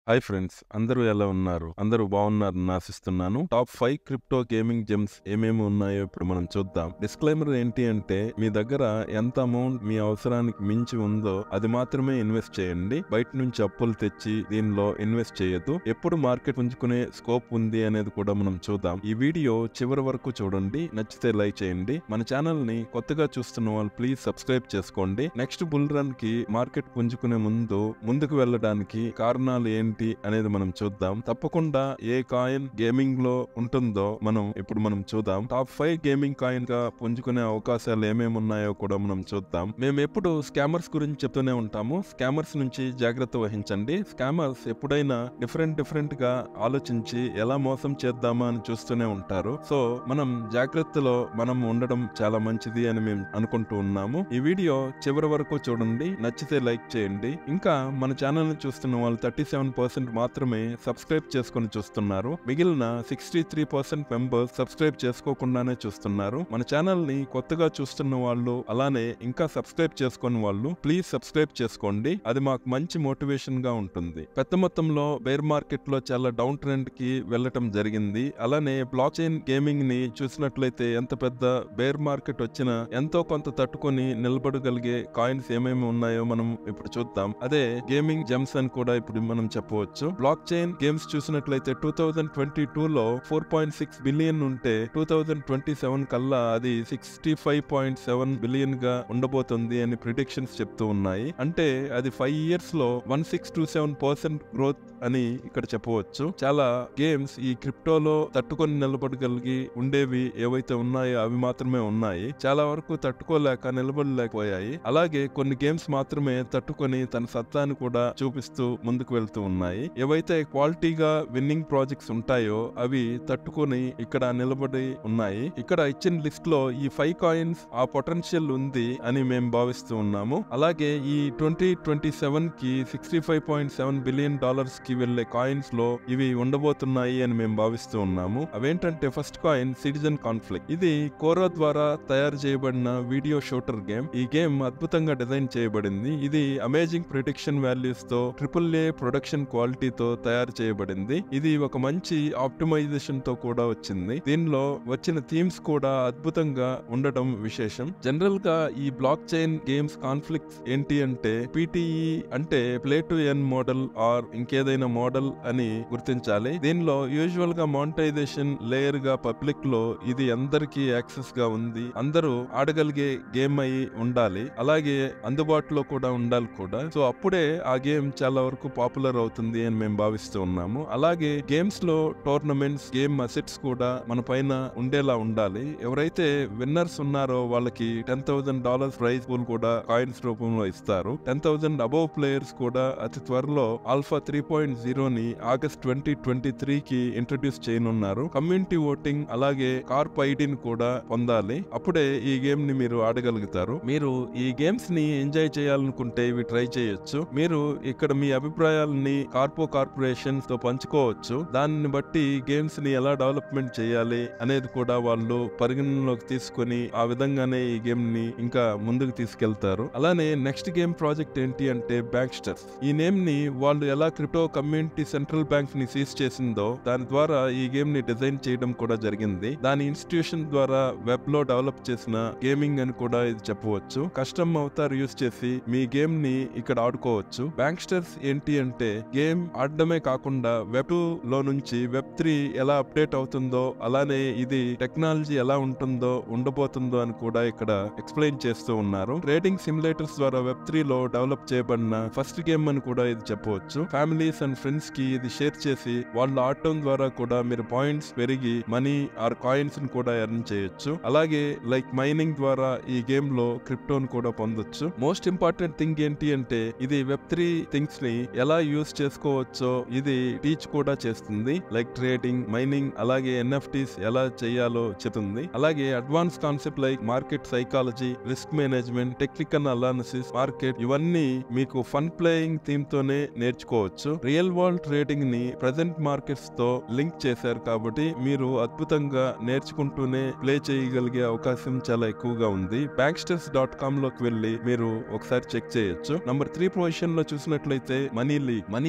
hi friends అందరూ ఎలా ఉన్నారు అందరూ బాగున్నారని ఆశిస్తున్నాను top five crypto gaming gems ఏమేమి ఉన్నాయో ఇప్పుడు మనం చూద్దాం డిస్క్లైమర్ ఏంటి అంటే మీ దగ్గర ఎంత అమౌంట్ మీ అవసరానికి మించి ఉందో అది మాత్రమే ఇన్వెస్ట్ చేయండి బయట నుంచి అప్పులు తెచ్చి దీనిలో ఇన్వెస్ట్ చేయొద్దు ఎప్పుడు మార్కెట్ పుంజుకునే స్కోప్ ఉంది అనేది కూడా మనం చూద్దాం ఈ వీడియో చివరి వరకు చూడండి నచ్చితే లైక్ చేయండి మన ఛానల్ ని కొత్తగా చూస్తున్న వాళ్ళు ప్లీజ్ సబ్స్క్రైబ్ చేసుకోండి నెక్స్ట్ బుల్ రన్ కి మార్కెట్ పుంజుకునే ముందు ముందుకు వెళ్ళడానికి కారణాలు ఏంటి అనేది మనం చూద్దాం తప్పకుండా ఏ కాయిన్ గేమింగ్ లో ఉంటుందో మనం ఇప్పుడు మనం చూద్దాం టాప్ ఫైవ్ గేమింగ్ కాయిన్ గా పుంజుకునే అవకాశాలు ఏమేమి ఉన్నాయో కూడా మనం చూద్దాం మేము ఎప్పుడు స్కామర్స్ గురించి చెప్తూనే ఉంటాము స్కామర్స్ నుంచి జాగ్రత్త వహించండి స్కామర్స్ ఎప్పుడైనా డిఫరెంట్ డిఫరెంట్ గా ఆలోచించి ఎలా మోసం చేద్దామా అని చూస్తూనే ఉంటారు సో మనం జాగ్రత్తలో మనం ఉండడం చాలా మంచిది అని మేము అనుకుంటూ ఉన్నాము ఈ వీడియో చివరి వరకు చూడండి నచ్చితే లైక్ చేయండి ఇంకా మన ఛానల్ ని చూస్తున్న వాళ్ళు థర్టీ సెవెన్ పర్సెంట్ మాత్రమే సబ్స్క్రైబ్ చేసుకుని చూస్తున్నారు మిగిలిన sixty three percent members subscribe చేసుకోకుండానే చూస్తున్నారు మన ఛానల్ ని కొత్తగా చూస్తున్న వాళ్ళు అలానే ఇంకా సబ్స్క్రైబ్ చేసుకుని వాళ్ళు ప్లీజ్ సబ్స్క్రైబ్ చేసుకోండి అది మాకు మంచి మోటివేషన్ గా ఉంటుంది పెద్ద మొత్తంలో బేర్ మార్కెట్ లో చాలా డౌన్ ట్రెండ్ కి వెళ్ళటం జరిగింది అలానే బ్లాక్ చైన్ గేమింగ్ ని చూసినట్లయితే ఎంత పెద్ద బేర్ మార్కెట్ వచ్చినా ఎంతో కొంత తట్టుకొని నిలబడగలిగే కాయిన్స్ ఏమేమి ఉన్నాయో మనం ఇప్పుడు చూద్దాం అదే గేమింగ్ జెమ్స్ అని కూడా ఇప్పుడు మనం చెప్పవచ్చు బ్లాక్ చైన్ గేమ్స్ చూసినట్లయితే టూ థౌజండ్ ట్వంటీ టూ లో ఫోర్ పాయింట్ సిక్స్ బిలియన్ ఉంటే టూ థౌజండ్ ట్వంటీ సెవెన్ కల్లా అది sixty five point seven billion గా ఉండబోతుంది అని ప్రిడిక్షన్స్ చెప్తూ ఉన్నాయి అంటే అది ఫైవ్ ఇయర్స్ లో one six two seven percent growth అని ఇక్కడ చెప్పవచ్చు చాలా గేమ్స్ ఈ క్రిప్టోలో తట్టుకొని నిలబడగలిగి ఉండేవి ఏవైతే ఉన్నాయో అవి మాత్రమే ఉన్నాయి చాలా వరకు తట్టుకోలేక నిలబడలేకపోయాయి అలాగే కొన్ని గేమ్స్ మాత్రమే తట్టుకొని తన సత్తాన్ని కూడా చూపిస్తూ ముందుకు వెళ్తూ ఉన్నాయి ఏవైతే క్వాలిటీగా విన్నింగ్ ప్రాజెక్ట్స్ ఉంటాయో అవి తట్టుకొని ఇక్కడ నిలబడి ఉన్నాయి ఇక్కడ ఇచ్చిన లిస్ట్ లో ఈ ఫైవ్ కాయిన్స్ ఆ పొటెన్షియల్ ఉంది అని మేము భావిస్తూ ఉన్నాము అలాగే ఈ ట్వంటీ ట్వంటీ సెవెన్ కి sixty five point seven billion dollars కి వెళ్లే కాయిన్స్ లో ఇవి ఉండబోతున్నాయి అని మేము భావిస్తూ ఉన్నాము అవేంటంటే ఫస్ట్ కాయిన్ సిటిజన్ కాన్ఫ్లిక్ట్ ఇది కోరో ద్వారా తయారు చేయబడిన వీడియో షూటర్ గేమ్ ఈ గేమ్ అద్భుతంగా డిజైన్ చేయబడింది ఇది అమేజింగ్ ప్రొటెక్షన్ వాల్యూస్ తో ట్రిపుల్ ఏ ప్రొడక్షన్ క్వాలిటీతో తయారు చేయబడింది ఇది ఒక మంచి ఆప్టిమైజేషన్ తో కూడా వచ్చింది దీనిలో వచ్చిన థీమ్స్ కూడా అద్భుతంగా ఉండటం విశేషం జనరల్ గా ఈ బ్లాక్ చైన్ గేమ్స్ కాన్ఫ్లిక్ట్స్ ఏంటి అంటే పిటిఈ అంటే play to earn model or ఇంకేదైనా మోడల్ అని గుర్తించాలి దీనిలో యూజువల్ గా మానిటైజేషన్ లేయర్ గా పబ్లిక్ లో ఇది అందరికీ యాక్సెస్ గా ఉంది అందరూ ఆడగలిగే గేమ్ అయి ఉండాలి అలాగే అందుబాటులో కూడా ఉండాలి కూడా సో అప్పుడే ఆ గేమ్ చాలా వరకు పాపులర్ అవుతుంది అని మేము భావిస్తూ ఉన్నాము అలాగే గేమ్స్ లో టోర్నమెంట్స్ గేమ్ అసెట్స్ కూడా మన పైన ఉండేలా ఉండాలి ఎవరైతే విన్నర్స్ ఉన్నారో వాళ్ళకి ten thousand dollars prize pool కూడా కాయిన్స్ రూపంలో ఇస్తారు టెన్ థౌసండ్ అబౌవ్ ప్లేయర్స్ కూడా అతి త్వరలో ఆల్ఫా త్రీ పాయింట్ జీరోని ఆగస్ట్ ట్వంటీ ట్వంటీ త్రీ కి ఇంట్రడ్యూస్ చేయనున్నారు కమ్యూనిటీ ఓటింగ్ అలాగే కార్ప్ ఐడిని కూడా పొందాలి అప్పుడే ఈ గేమ్ ని మీరు ఆడగలుగుతారు మీరు ఈ గేమ్స్ ని ఎంజాయ్ చేయాలనుకుంటే ఇవి ట్రై చేయొచ్చు మీరు ఇక్కడ మీ అభిప్రాయాలని కార్పో కార్పొరేషన్స్ తో పంచుకోవచ్చు దానిని బట్టి గేమ్స్ ని ఎలా డెవలప్మెంట్ చేయాలి అనేది కూడా వాళ్ళు పరిగణనలోకి తీసుకొని ఆ విధంగానే ఈ గేమ్ ని ఇంకా ముందుకు తీసుకెళ్తారు అలానే నెక్స్ట్ గేమ్ ప్రాజెక్ట్ ఏంటి అంటే బ్యాంక్స్టర్స్ ఈ నేమ్ ని వాళ్ళు ఎలా క్రిప్టో కమ్యూనిటీ సెంట్రల్ బ్యాంక్ ని సీజ్ చేసిందో దాని ద్వారా ఈ గేమ్ ని డిజైన్ చేయడం కూడా జరిగింది దాని ఇన్స్టిట్యూషన్ ద్వారా వెబ్ లో డెవలప్ చేసిన గేమింగ్ అని కూడా ఇది చెప్పవచ్చు కస్టమ్ అవతార్ యూస్ చేసి మీ గేమ్ ని ఇక్కడ ఆడుకోవచ్చు బ్యాంక్స్టర్స్ ఏంటి అంటే గేమ్ ఆడడమే కాకుండా వెబ్ టూ లో నుంచి వెబ్ త్రీ ఎలా అప్డేట్ అవుతుందో అలానే ఇది టెక్నాలజీ ఎలా ఉంటుందో ఉండబోతుందో అని కూడా ఇక్కడ ఎక్స్ప్లెయిన్ చేస్తూ ఉన్నారు ట్రేడింగ్ సిమ్యులేటర్స్ ద్వారా వెబ్ త్రీ లో డెవలప్ చేయబడిన ఫస్ట్ గేమ్ అని కూడా ఇది చెప్పవచ్చు ఫ్యామిలీస్ అండ్ ఫ్రెండ్స్ కి ఇది షేర్ చేసి వాళ్ళు ఆడటం ద్వారా కూడా మీరు పాయింట్స్ పెరిగి మనీ ఆర్ కాయిన్స్ ని కూడా ఎర్న్ చేయొచ్చు అలాగే లైక్ మైనింగ్ ద్వారా ఈ గేమ్ లో క్రిప్టోన్ కూడా పొందొచ్చు మోస్ట్ ఇంపార్టెంట్ థింగ్ ఏంటి అంటే ఇది వెబ్ త్రీ థింగ్స్ ని ఎలా యూస్ చేసుకోవచ్చో ఇది టీచ్ కూడా చేస్తుంది లైక్ ట్రేడింగ్ మైనింగ్ అలాగే ఎన్ఎఫ్టీస్ ఎలా చేయాలో చెప్తుంది అలాగే advance concept like market psychology risk management technical analysis market ఇవన్నీ మీకు ఫన్ ప్లేయింగ్ థీమ్ తోనే నేర్చుకోవచ్చు రియల్ వరల్డ్ ట్రేడింగ్ ని ప్రజెంట్ మార్కెట్స్ తో లింక్ చేశారు కాబట్టి మీరు అద్భుతంగా నేర్చుకుంటూనే ప్లే చేయగలిగే అవకాశం చాలా ఎక్కువగా ఉంది బ్యాంక్స్టర్స్ డాట్ కామ్ లోకి వెళ్ళి మీరు ఒకసారి చెక్ చేయొచ్చు నంబర్ త్రీ పొజిషన్ లో చూసినట్లయితే మనీ లీగ్ మనీ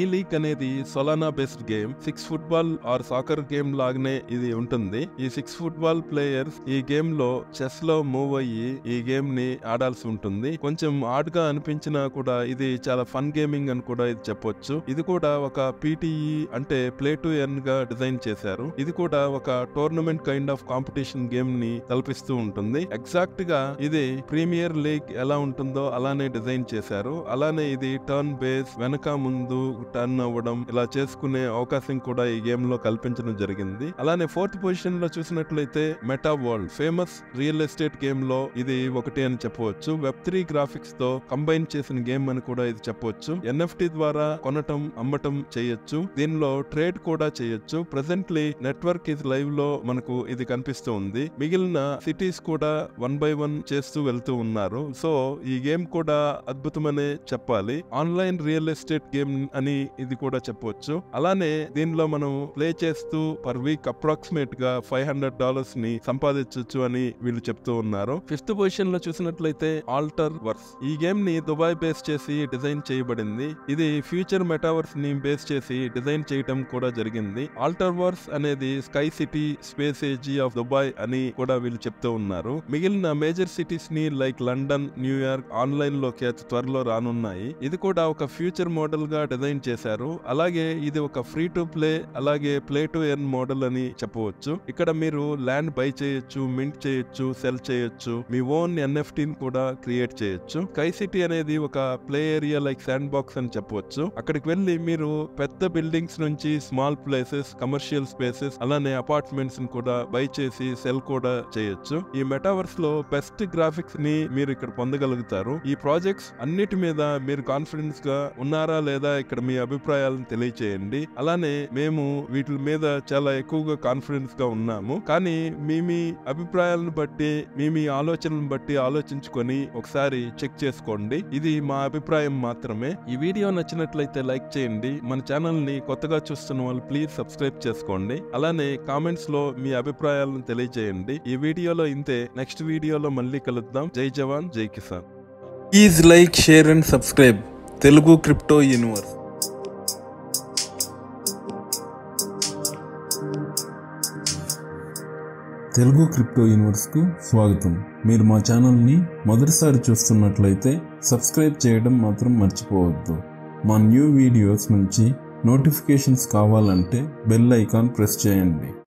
ఈ లీగ్ అనేది Solana based game six football or soccer game లాగానే ఇది ఉంటుంది ఈ సిక్స్ ఫుట్బాల్ ప్లేయర్స్ ఈ గేమ్ లో చెస్ లో మూవ్ అయ్యి ఈ గేమ్ ని ఆడాల్సి ఉంటుంది కొంచెం ఆడ్ గా అనిపించినా కూడా ఇది చాలా ఫన్ గేమింగ్ అని కూడా ఇది చెప్పొచ్చు ఇది కూడా ఒక పీటీఈ అంటే ప్లే టు ఎర్న్ గా డిజైన్ చేశారు ఇది కూడా ఒక tournament kind of competition game ని కల్పిస్తూ ఉంటుంది ఎగ్జాక్ట్ గా ఇది ప్రీమియర్ లీగ్ ఎలా ఉంటుందో అలానే డిజైన్ చేశారు అలానే ఇది టర్న్ బేస్ వెనక ముందు టర్న్ అవ్వడం ఇలా చేసుకునే అవకాశం కూడా ఈ గేమ్ లో కల్పించడం జరిగింది అలానే ఫోర్త్ పొజిషన్ లో చూసినట్లయితే meta world famous real estate game లో ఇది ఒకటి అని చెప్పవచ్చు వెబ్ త్రీ గ్రాఫిక్స్ తో కంబైన్ చేసిన గేమ్ అని కూడా ఇది చెప్పవచ్చు ఎన్ఎఫ్టి ద్వారా కొనటం అమ్మటం చేయొచ్చు దీనిలో ట్రేడ్ కూడా చేయొచ్చు ప్రెసెంట్లీ నెట్వర్క్ ఇది లైవ్ లో మనకు ఇది కనిపిస్తూ ఉంది మిగిలిన సిటీస్ కూడా వన్ బై వన్ చేస్తూ వెళ్తూ ఉన్నారు సో ఈ గేమ్ కూడా అద్భుతమనే చెప్పాలి ఆన్లైన్ రియల్ ఎస్టేట్ గేమ్ అని ఇది కూడా చెప్పవచ్చు అలానే దీనిలో మనం ప్లే చేస్తూ పర్ వీక్ అప్రాక్సిమేట్ గా ఫైవ్ హండ్రెడ్ డాలర్స్ ని సంపాదించవచ్చు అని వీళ్ళు చెప్తూ ఉన్నారు ఫిఫ్త్ పొజిషన్ లో చూసినట్లయితే ఆల్టర్ వర్స్ ఈ గేమ్ ని దుబాయ్ బేస్ చేసి డిజైన్ చేయబడింది ఇది ఫ్యూచర్ మెటావర్స్ ని బేస్ చేసి డిజైన్ చేయటం కూడా జరిగింది ఆల్టర్ వర్స్ అనేది Sky City space age of Dubai అని కూడా వీళ్ళు చెప్తూ ఉన్నారు మిగిలిన మేజర్ సిటీస్ ని లైక్ లండన్ న్యూయార్క్ ఆన్లైన్ లోకి అతి త్వరలో రానున్నాయి ఇది కూడా ఒక ఫ్యూచర్ మోడల్ గా డిజైన్ చేశారు అలాగే ఇది ఒక ఫ్రీ టు ప్లే అలాగే ప్లే టు ఎర్న్ మోడల్ అని చెప్పవచ్చు ఇక్కడ మీరు ల్యాండ్ బై చేయొచ్చు మింట్ చేయొచ్చు సెల్ చేయొచ్చు మీ ఓన్ ఎన్ఎఫ్టీ కూడా క్రియేట్ చేయొచ్చు స్కై సిటీ అనేది ఒక play area like sandbox అని చెప్పవచ్చు అక్కడికి వెళ్ళి మీరు పెద్ద బిల్డింగ్స్ నుంచి స్మాల్ ప్లేసెస్ కమర్షియల్ స్పేసెస్ అలానే అపార్ట్మెంట్స్ కూడా బై చేసి సెల్ కూడా చేయొచ్చు ఈ మెటావర్స్ లో బెస్ట్ గ్రాఫిక్స్ ని మీరు ఇక్కడ పొందగలుగుతారు ఈ ప్రాజెక్ట్స్ అన్నిటి మీద మీరు కాన్ఫిడెన్స్ గా ఉన్నారా లేదా ఇక్కడ మీ అభిప్రాయాలను తెలియచేయండి అలానే మేము వీటి మీద చాలా ఎక్కువగా కాన్ఫిడెన్స్ గా ఉన్నాము కానీ మీ మీ అభిప్రాయాలను బట్టి మీ మీ ఆలోచనలను బట్టి ఆలోచించుకొని ఒకసారి చెక్ చేసుకోండి ఇది మా అభిప్రాయం మాత్రమే ఈ వీడియో నచ్చినట్లయితే లైక్ చేయండి మన ఛానల్ ని కొత్తగా చూస్తున్న వాళ్ళు ప్లీజ్ సబ్స్క్రైబ్ చేసుకోండి అలానే కామెంట్స్ లో మీ అభిప్రాయాలను తెలియజేయండి ఈ వీడియోలో ఇంతే నెక్స్ట్ వీడియోలో మళ్ళీ కలుద్దాం జై జవాన్ జై కిసాన్ please like share and subscribe Telugu crypto universe Telugu crypto యూనివర్స్కు స్వాగతం మీరు మా ఛానల్ని మొదటిసారి చూస్తున్నట్లయితే సబ్స్క్రైబ్ చేయడం మాత్రం మర్చిపోవద్దు మా న్యూ వీడియోస్ నుంచి నోటిఫికేషన్స్ కావాలంటే బెల్ ఐకాన్ ప్రెస్ చేయండి